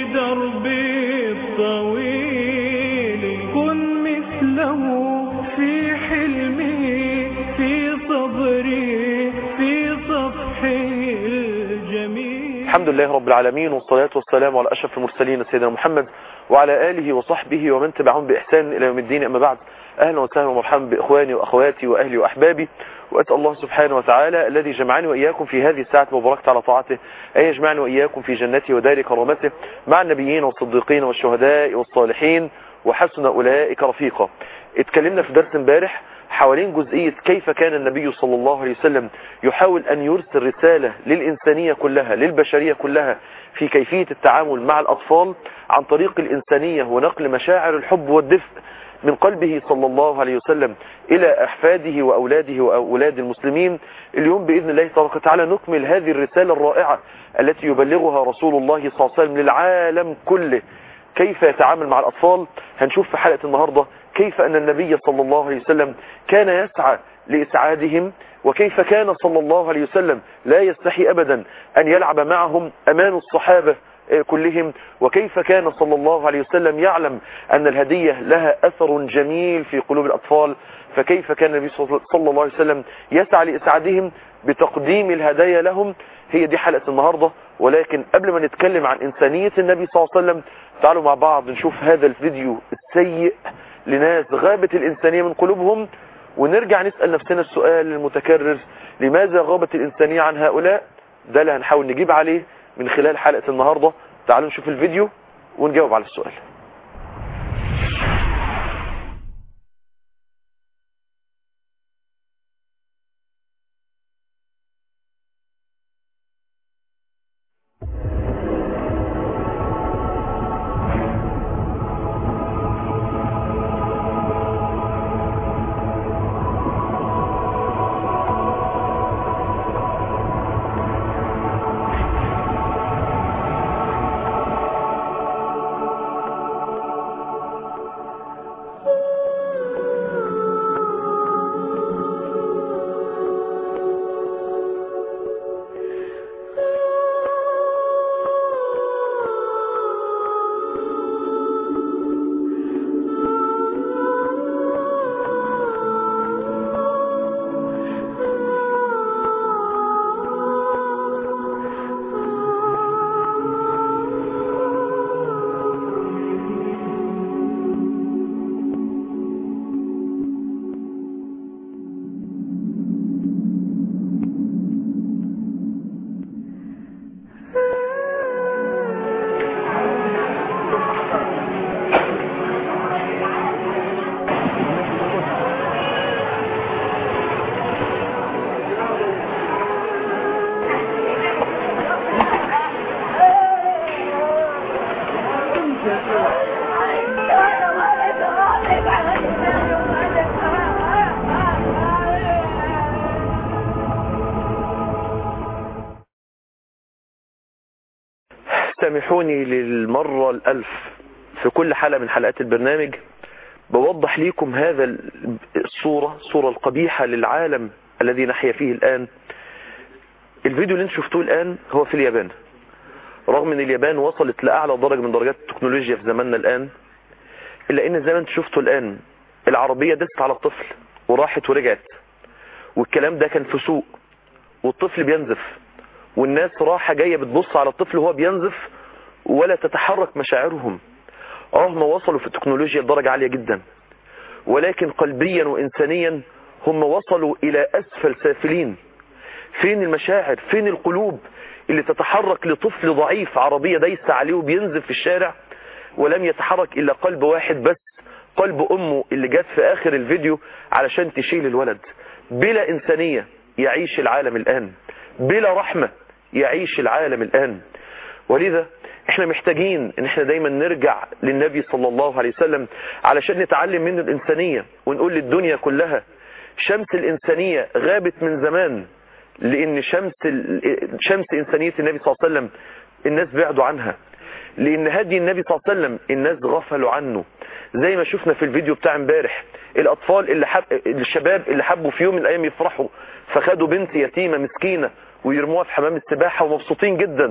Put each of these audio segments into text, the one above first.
دربي الطويل كن مثله في حلمي في صبري في صفحي الجميل الحمد لله رب العالمين والصلاة والسلام على أشرف المرسلين سيدنا محمد وعلى آله وصحبه ومن تبعهم بإحسان إلى يوم الدين أما بعد أهلا وسهلا ومرحبا بإخواني وأخواتي وأهلي وأحبابي وأسأل الله سبحانه وتعالى الذي جمعني وإياكم في هذه الساعة المباركة على طاعته أن يجمعني وإياكم في جنته ودار كرامته مع النبيين والصديقين والشهداء والصالحين وحسن أولئك رفيقا اتكلمنا في درس امبارح حوالين جزئية كيف كان النبي صلى الله عليه وسلم يحاول أن يرسل رسالة للإنسانية كلها للبشرية كلها في كيفية التعامل مع الأطفال عن طريق الإنسانية ونقل مشاعر الحب والدفء من قلبه صلى الله عليه وسلم إلى أحفاده وأولاده وأولاد المسلمين اليوم بإذن الله تبارك وتعالى نكمل هذه الرسالة الرائعة التي يبلغها رسول الله صلى الله عليه وسلم للعالم كله كيف يتعامل مع الأطفال هنشوف في حلقة النهاردة كيف أن النبي صلى الله عليه وسلم كان يسعى لإسعادهم وكيف كان صلى الله عليه وسلم لا يستحي أبدا أن يلعب معهم أمان الصحابة كلهم وكيف كان صلى الله عليه وسلم يعلم أن الهدية لها أثر جميل في قلوب الأطفال فكيف كان النبي صلى الله عليه وسلم يسعى لإسعادهم بتقديم الهدايا لهم هي دي حلقة النهاردة ولكن قبل ما نتكلم عن إنسانية النبي صلى الله عليه وسلم تعالوا مع بعض نشوف هذا الفيديو السيء لناس غابت الإنسانية من قلوبهم ونرجع نسأل نفسنا السؤال المتكرر لماذا غابت الإنسانية عن هؤلاء ده اللي هنحاول نجيب عليه من خلال حلقة النهاردة تعالوا نشوف الفيديو ونجاوب على السؤال سامحوني للمرة الألف في كل حلقة من حلقات البرنامج بوضح ليكم هذا الصورة الصورة القبيحة للعالم الذي نحيا فيه الآن الفيديو اللي انت شفتوه الآن هو في اليابان رغم ان اليابان وصلت لأعلى درجة من درجات التكنولوجيا في زماننا الآن إلا ان زي ما انت شفته الآن العربية دست على الطفل وراحت ورجعت والكلام ده كان في سوق والطفل بينزف والناس راحة جاية بتبص على الطفل وهو بينزف ولا تتحرك مشاعرهم اه ما وصلوا في التكنولوجيا لدرجة عالية جدا ولكن قلبيا وإنسانيا هم وصلوا إلى أسفل سافلين فين المشاعر فين القلوب اللي تتحرك لطفل ضعيف عربية دايسة عليه وبينزف في الشارع ولم يتحرك إلا قلب واحد بس قلب أمه اللي جت في آخر الفيديو علشان تشيل الولد بلا إنسانية يعيش العالم الآن بلا رحمة يعيش العالم الآن ولذا احنا محتاجين ان احنا دايما نرجع للنبي صلى الله عليه وسلم علشان نتعلم منه الإنسانية ونقول للدنيا كلها شمس الإنسانية غابت من زمان لأن شمس شمس إنسانية النبي صلى الله عليه وسلم الناس بعدوا عنها لأن هدي النبي صلى الله عليه وسلم الناس غفلوا عنه زي ما شفنا في الفيديو بتاع امبارح الأطفال اللي حب... الشباب اللي حبوا في يوم من الأيام يفرحوا فخدوا بنت يتيمة مسكينة ويرموها في حمام السباحة ومبسوطين جدا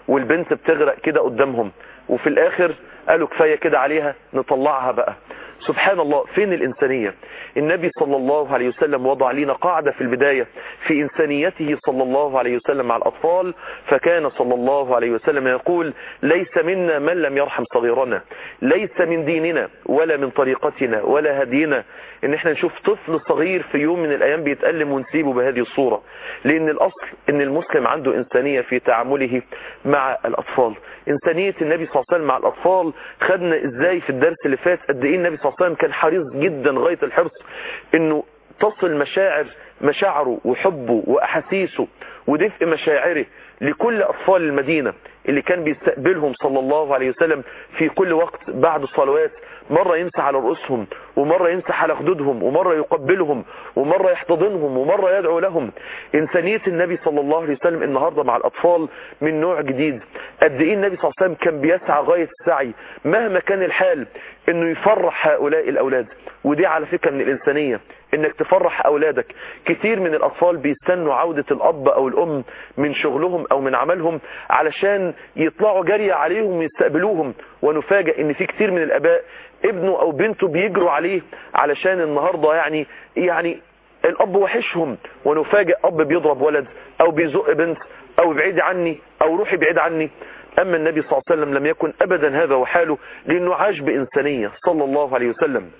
والبنت بتغرق كده قدامهم وفي الاخر قالوا كفاية كده عليها نطلعها بقى سبحان الله فين الإنسانية النبي صلى الله عليه وسلم وضع لنا قاعدة في البداية في إنسانيته صلى الله عليه وسلم مع الأطفال فكان صلى الله عليه وسلم يقول ليس منا من لم يرحم صغيرنا ليس من ديننا ولا من طريقتنا ولا هدينا ان احنا نشوف طفل صغير في يوم من الايام بيتألم ونسيبه بهذه الصورة لان الاصل ان المسلم عنده انسانية في تعامله مع الاطفال انسانية النبي صلى الله عليه وسلم مع الاطفال خدنا ازاي في الدرس اللي فات قد ايه النبي صلى الله عليه وسلم كان حريص جدا غاية الحرص انه تصل مشاعر مشاعره وحبه واحاسيسه ودفء مشاعره لكل اطفال المدينة اللي كان بيستقبلهم صلى الله عليه وسلم في كل وقت بعد الصلوات مرة يمسح على رؤوسهم ومرة يمسح على خدودهم ومرة يقبلهم ومرة يحتضنهم ومرة يدعو لهم إنسانية النبي صلى الله عليه وسلم النهاردة مع الأطفال من نوع جديد قد إيه النبي صلى الله عليه وسلم كان بيسعى غاية السعي مهما كان الحال إنه يفرح هؤلاء الأولاد ودي على فكرة من الإنسانية إنك تفرح أولادك كتير من الأطفال بيستنوا عودة الأب أو الأم من شغلهم أو من عملهم علشان يطلعوا جري عليهم ويستقبلوهم ونفاجئ إن في كتير من الآباء ابنه او بنته بيجروا عليه علشان النهاردة يعني يعني الاب وحشهم ونفاجئ اب بيضرب ولد او بيزق بنت او بعيد عني او روحي بعيد عني اما النبي صلى الله عليه وسلم لم يكن ابدا هذا وحاله لانه عاش بانسانية صلى الله عليه وسلم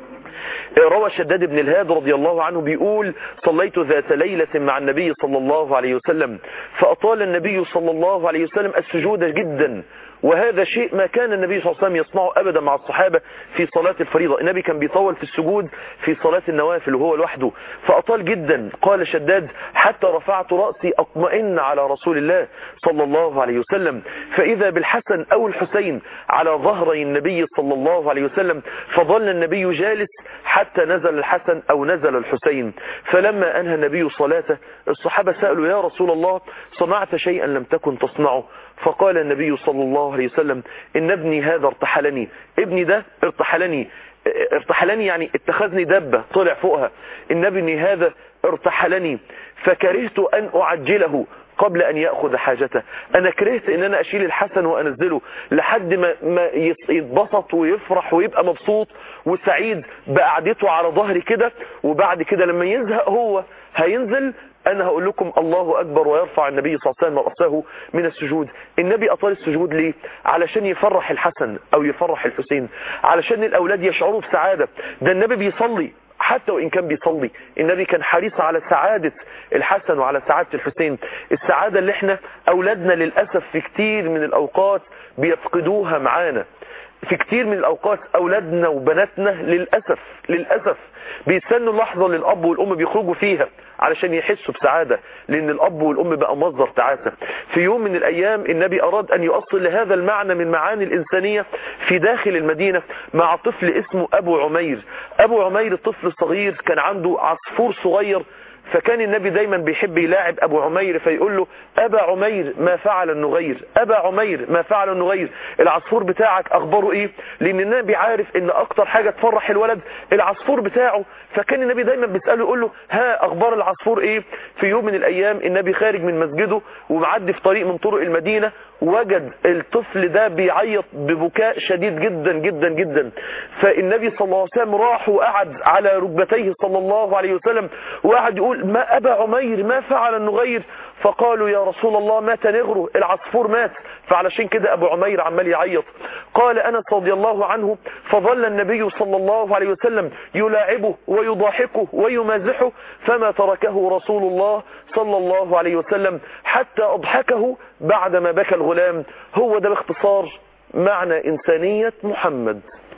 روى شداد بن الهاد رضي الله عنه بيقول صليت ذات ليلة مع النبي صلى الله عليه وسلم فأطال النبي صلى الله عليه وسلم السجود جدا وهذا شيء ما كان النبي صلى الله عليه وسلم يصنعه أبدا مع الصحابة في صلاة الفريضة النبي كان بيطول في السجود في صلاة النوافل وهو لوحده فأطال جدا قال شداد حتى رفعت رأسي أطمئن على رسول الله صلى الله عليه وسلم فإذا بالحسن أو الحسين على ظهري النبي صلى الله عليه وسلم فظل النبي جالس حتى نزل الحسن أو نزل الحسين فلما أنهى النبي صلاته الصحابة سألوا يا رسول الله صنعت شيئا لم تكن تصنعه فقال النبي صلى الله عليه وسلم إن ابني هذا ارتحلني ابني ده ارتحلني ارتحلني يعني اتخذني دبة طلع فوقها إن ابني هذا ارتحلني فكرهت أن أعجله قبل أن يأخذ حاجته أنا كرهت أن أنا أشيل الحسن وأنزله لحد ما, ما يتبسط ويفرح ويبقى مبسوط وسعيد بقعدته على ظهري كده وبعد كده لما يزهق هو هينزل أنا هقول لكم الله أكبر ويرفع النبي صلى الله عليه وسلم رأسه من السجود النبي أطال السجود ليه علشان يفرح الحسن أو يفرح الحسين علشان الأولاد يشعروا بسعادة ده النبي بيصلي حتى وإن كان بيصلي النبي كان حريص على سعادة الحسن وعلى سعادة الحسين السعادة اللي احنا أولادنا للأسف في كتير من الأوقات بيفقدوها معانا في كتير من الأوقات أولادنا وبناتنا للأسف للأسف بيستنوا لحظة للأب والأم بيخرجوا فيها علشان يحسوا بسعادة لأن الأب والأم بقى مصدر تعاسة في يوم من الأيام النبي أراد أن يؤصل لهذا المعنى من معاني الإنسانية في داخل المدينة مع طفل اسمه أبو عمير أبو عمير الطفل الصغير كان عنده عصفور صغير فكان النبي دايما بيحب يلاعب ابو عمير فيقول له ابا عمير ما فعل النغير ابا عمير ما فعل النغير العصفور بتاعك اخباره ايه لان النبي عارف ان اكتر حاجة تفرح الولد العصفور بتاعه فكان النبي دايما بيسأله يقول له ها اخبار العصفور ايه في يوم من الايام النبي خارج من مسجده ومعدي في طريق من طرق المدينة وجد الطفل ده بيعيط ببكاء شديد جدا جدا جدا فالنبي صلى الله عليه وسلم راح وقعد على ركبتيه صلى الله عليه وسلم وقعد يقول ما أبا عمير ما فعل النغير فقالوا يا رسول الله مات نغره العصفور مات فعلشان كده أبو عمير عمال يعيط قال أنس رضي الله عنه فظل النبي صلى الله عليه وسلم يلاعبه ويضاحكه ويمازحه فما تركه رسول الله صلى الله عليه وسلم حتى أضحكه بعدما بكى الغلام هو ده باختصار معنى إنسانية محمد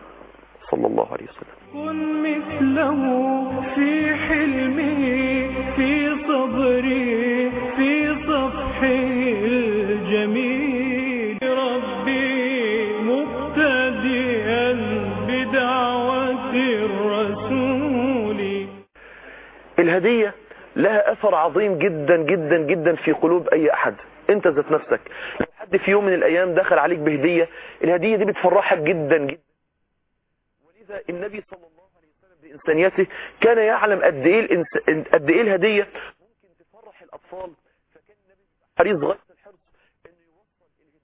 صلى الله عليه وسلم كن مثله في حلمه في صبري في صفحه الجميل ربي مقتديا بدعوة الرسول الهدية لها أثر عظيم جدا جدا جدا في قلوب أي أحد أنت ذات نفسك لو حد في يوم من الأيام دخل عليك بهدية الهدية دي بتفرحك جدا جدا ولذا النبي صلى الله عليه وسلم بإنسانيته كان يعلم قد إيه الإنس... قد إيه الهدية ممكن تفرح الأطفال فكان النبي حريص غاية الحرص إنه يوصل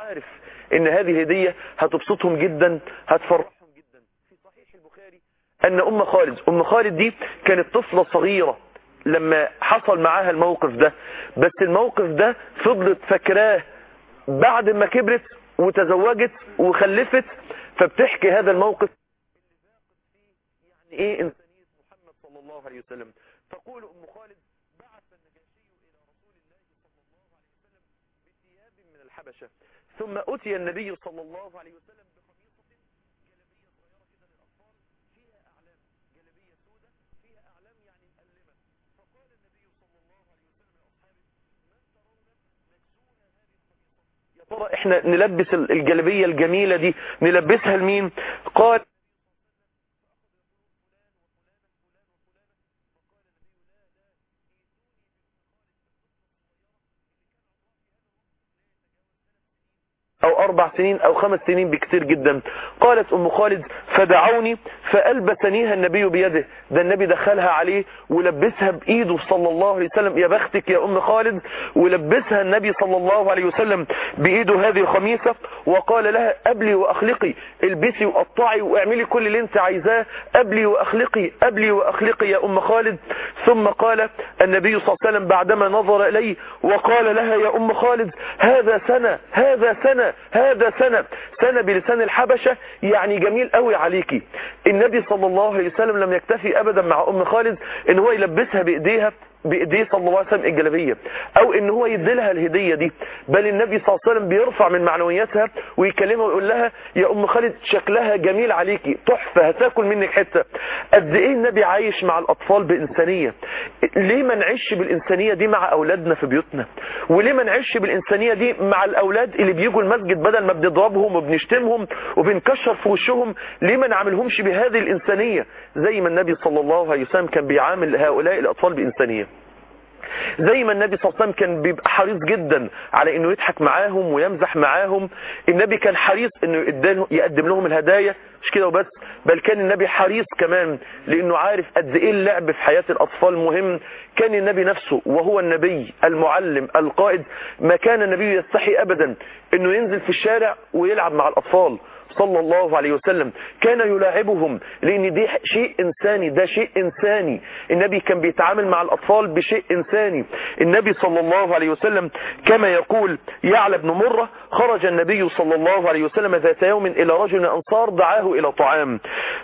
عارف ان هذه هدية هتبسطهم جدا هتفرحهم جدا في صحيح البخاري ان ام خالد ام خالد دي كانت طفلة صغيرة لما حصل معاها الموقف ده بس الموقف ده فضلت فاكراه بعد ما كبرت وتزوجت وخلفت فبتحكي هذا الموقف يعني ايه انسانية محمد صلى الله عليه وسلم تقول ام خالد بعث النجاشي الى رسول الله صلى الله عليه وسلم بثياب من الحبشة ثم اتي النبي صلى الله عليه وسلم بقميصة جلبية صغيرة كده للاطفال فيها اعلام جلبية سوداء فيها اعلام يعني مؤلمة فقال النبي صلى الله عليه وسلم لاصحابه من ترون نكسونا هذه القميصة يا ترى احنا نلبس الجلبية الجميلة دي نلبسها لمين قال او اربع سنين او خمس سنين بكتير جدا قالت ام خالد فدعوني فالبسنيها النبي بيده ده النبي دخلها عليه ولبسها بايده صلى الله عليه وسلم يا بختك يا ام خالد ولبسها النبي صلى الله عليه وسلم بايده هذه الخميسة وقال لها ابلي واخلقي البسي وقطعي واعملي كل اللي انت عايزاه ابلي واخلقي ابلي واخلقي يا ام خالد ثم قال النبي صلى الله عليه وسلم بعدما نظر اليه وقال لها يا ام خالد هذا سنة هذا سنة هذا سنة سنة بلسان الحبشة يعني جميل قوي عليكي النبي صلى الله عليه وسلم لم يكتفي ابدا مع ام خالد ان هو يلبسها بايديها بايديه صلى الله عليه وسلم الجلبيه او ان هو يديلها الهديه دي بل النبي صلى الله عليه وسلم بيرفع من معنوياتها ويكلمها ويقول لها يا ام خالد شكلها جميل عليكي تحفه هتاكل منك حته قد ايه النبي عايش مع الاطفال بانسانيه ليه ما نعيش بالانسانيه دي مع اولادنا في بيوتنا وليه ما نعيش بالانسانيه دي مع الاولاد اللي بيجوا المسجد بدل ما بنضربهم وبنشتمهم وبنكشر في وشهم ليه ما نعملهمش بهذه الانسانيه زي ما النبي صلى الله عليه وسلم كان بيعامل هؤلاء الاطفال بانسانيه زي ما النبي صلى الله عليه وسلم كان بيبقى حريص جدا على انه يضحك معاهم ويمزح معاهم النبي كان حريص انه يقدم لهم الهدايا مش كده وبس بل كان النبي حريص كمان لانه عارف قد ايه اللعب في حياة الاطفال مهم كان النبي نفسه وهو النبي المعلم القائد ما كان النبي يستحي ابدا انه ينزل في الشارع ويلعب مع الاطفال صلى الله عليه وسلم كان يلاعبهم لان دي شيء انساني ده شيء انساني النبي كان بيتعامل مع الاطفال بشيء انساني النبي صلى الله عليه وسلم كما يقول يعلى بن مرة خرج النبي صلى الله عليه وسلم ذات يوم الى رجل انصار دعاه الى طعام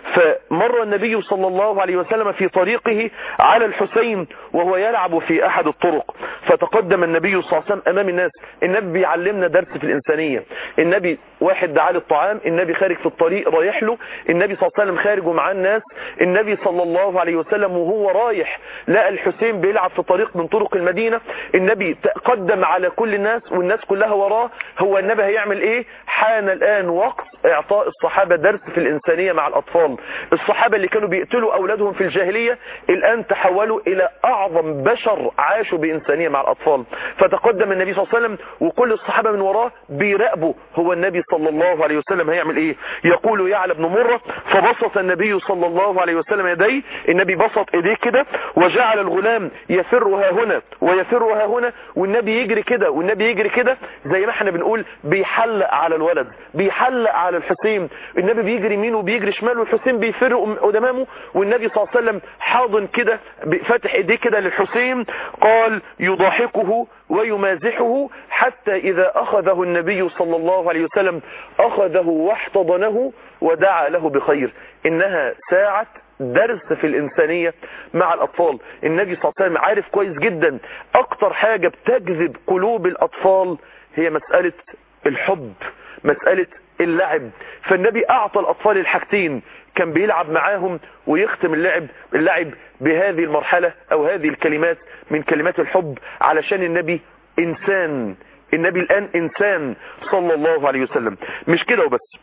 فمر النبي صلى الله عليه وسلم في طريقه على الحسين وهو يلعب في احد الطرق فتقدم النبي صلى الله عليه وسلم امام الناس النبي بيعلمنا درس في الانسانية النبي واحد دعاه للطعام النبي خارج في الطريق رايح له النبي صلى الله عليه وسلم خارج ومعاه الناس النبي صلى الله عليه وسلم وهو رايح لقى الحسين بيلعب في طريق من طرق المدينة النبي تقدم على كل الناس والناس كلها وراه هو النبي هيعمل ايه حان الان وقت اعطاء الصحابة درس في الانسانية مع الاطفال الصحابة اللي كانوا بيقتلوا اولادهم في الجاهلية الان تحولوا الى اعظم بشر عاشوا بانسانية مع الاطفال فتقدم النبي صلى الله عليه وسلم وكل الصحابة من وراه بيراقبوا هو النبي صلى الله عليه وسلم هيعمل ايه يقول يعلى بن مرة فبسط النبي صلى الله عليه وسلم يديه النبي بسط ايديه كده وجعل الغلام يفرها هنا ويفرها هنا والنبي يجري كده والنبي يجري كده زي ما احنا بنقول بيحلق على الولد بيحلق على الحسين النبي بيجري يمين وبيجري شمال والحسين بيفر قدامه والنبي صلى الله عليه وسلم حاضن كده فاتح ايديه كده للحسين قال يضاحكه ويمازحه حتى إذا أخذه النبي صلى الله عليه وسلم أخذه واحتضنه ودعا له بخير إنها ساعة درس في الإنسانية مع الأطفال النبي صلى الله عليه وسلم عارف كويس جدا أكتر حاجة بتجذب قلوب الأطفال هي مسألة الحب مسألة اللعب فالنبي أعطى الأطفال الحاجتين كان بيلعب معاهم ويختم اللعب اللعب بهذه المرحلة أو هذه الكلمات من كلمات الحب علشان النبي إنسان النبي الآن إنسان صلى الله عليه وسلم مش كده وبس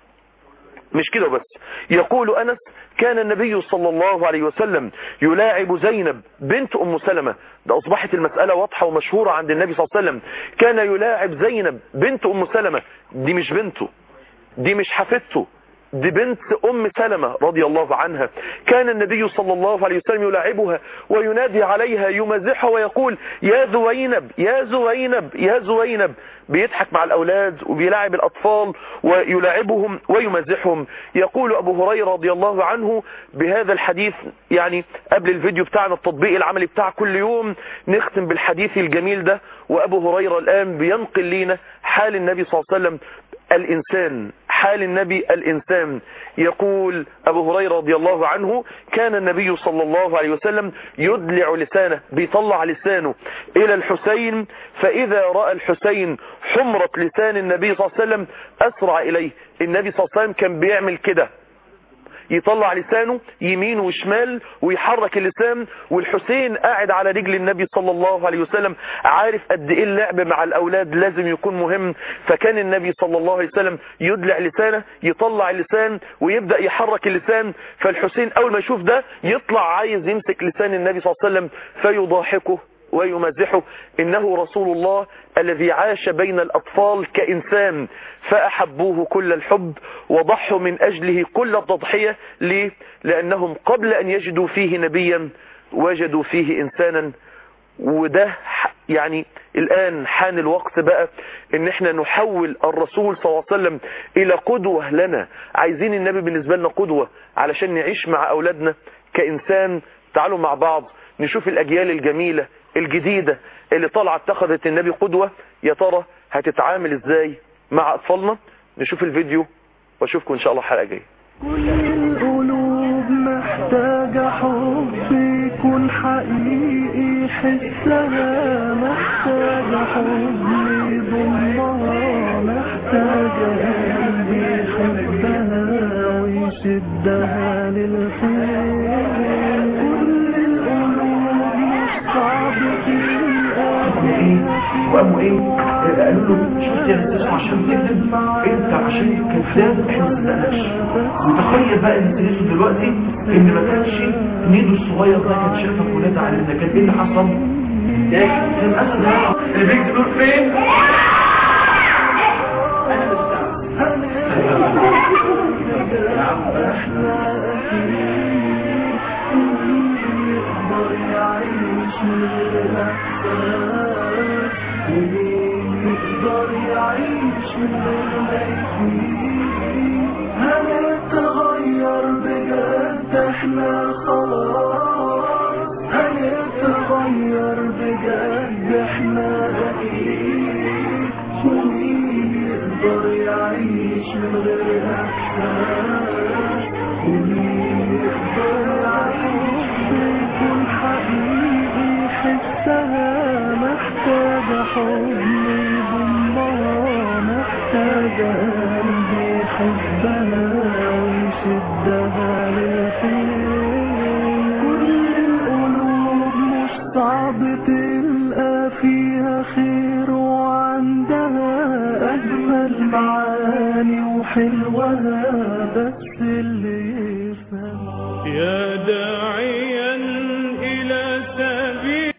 مش كده وبس يقول أنس كان النبي صلى الله عليه وسلم يلاعب زينب بنت أم سلمة ده أصبحت المسألة واضحة ومشهورة عند النبي صلى الله عليه وسلم كان يلاعب زينب بنت أم سلمة دي مش بنته دي مش حفيدته دي بنت ام سلمة رضي الله عنها كان النبي صلى الله عليه وسلم يلاعبها وينادي عليها يمزحها ويقول يا زوينب يا زوينب يا زوينب بيضحك مع الاولاد وبيلاعب الاطفال ويلاعبهم ويمزحهم يقول ابو هريرة رضي الله عنه بهذا الحديث يعني قبل الفيديو بتاعنا التطبيق العملي بتاع كل يوم نختم بالحديث الجميل ده وابو هريرة الان بينقل لنا حال النبي صلى الله عليه وسلم الإنسان حال النبي الإنسان يقول أبو هريرة رضي الله عنه كان النبي صلى الله عليه وسلم يدلع لسانه بيطلع لسانه إلى الحسين فإذا رأى الحسين حمرة لسان النبي صلى الله عليه وسلم أسرع إليه النبي صلى الله عليه وسلم كان بيعمل كده يطلع لسانه يمين وشمال ويحرك اللسان والحسين قاعد على رجل النبي صلى الله عليه وسلم عارف قد ايه اللعب مع الاولاد لازم يكون مهم فكان النبي صلى الله عليه وسلم يدلع لسانه يطلع اللسان ويبدأ يحرك اللسان فالحسين اول ما يشوف ده يطلع عايز يمسك لسان النبي صلى الله عليه وسلم فيضاحكه ويمزحه إنه رسول الله الذي عاش بين الأطفال كإنسان فأحبوه كل الحب وضحوا من أجله كل التضحية ليه؟ لأنهم قبل أن يجدوا فيه نبيا وجدوا فيه إنسانا وده يعني الآن حان الوقت بقى ان احنا نحول الرسول صلى الله عليه وسلم الى قدوة لنا عايزين النبي بالنسبة لنا قدوة علشان نعيش مع اولادنا كإنسان تعالوا مع بعض نشوف الاجيال الجميلة الجديدة اللي طالعه اتخذت النبي قدوة يا ترى هتتعامل ازاي مع اطفالنا نشوف الفيديو واشوفكم ان شاء الله حلقة جاية كل القلوب محتاجة حب يكون حقيقي حسها محتاجة حب يضمها محتاجة قلب يحبها ويشدها للخير كل القلوب مش صعب وقاموا ايه قالوا له شفت يا استاذ عشان تكذب انت عشان كذاب احنا ما صدقناش وتخيل بقى ان سنته دلوقتي ان ما كانش نيدو الصغير ده كان شايفك ونادى على ان كان ايه اللي حصل؟ ده كان اسد ده البيت دول فين؟ انا هنتغير بجد احنا خلاص هنتغير بجد احنا اكيد ومين يقدر يعيش من غير احساس ومين يقدر يعيش بيكون حقيقي حسها محتاجة حضن يضمها محتاجة قلب يحبها ويشدها للخير كل القلوب مش صعب تلقى فيها خير وعندها أجمل معاني وحلوها بس اللي يفهم يا داعي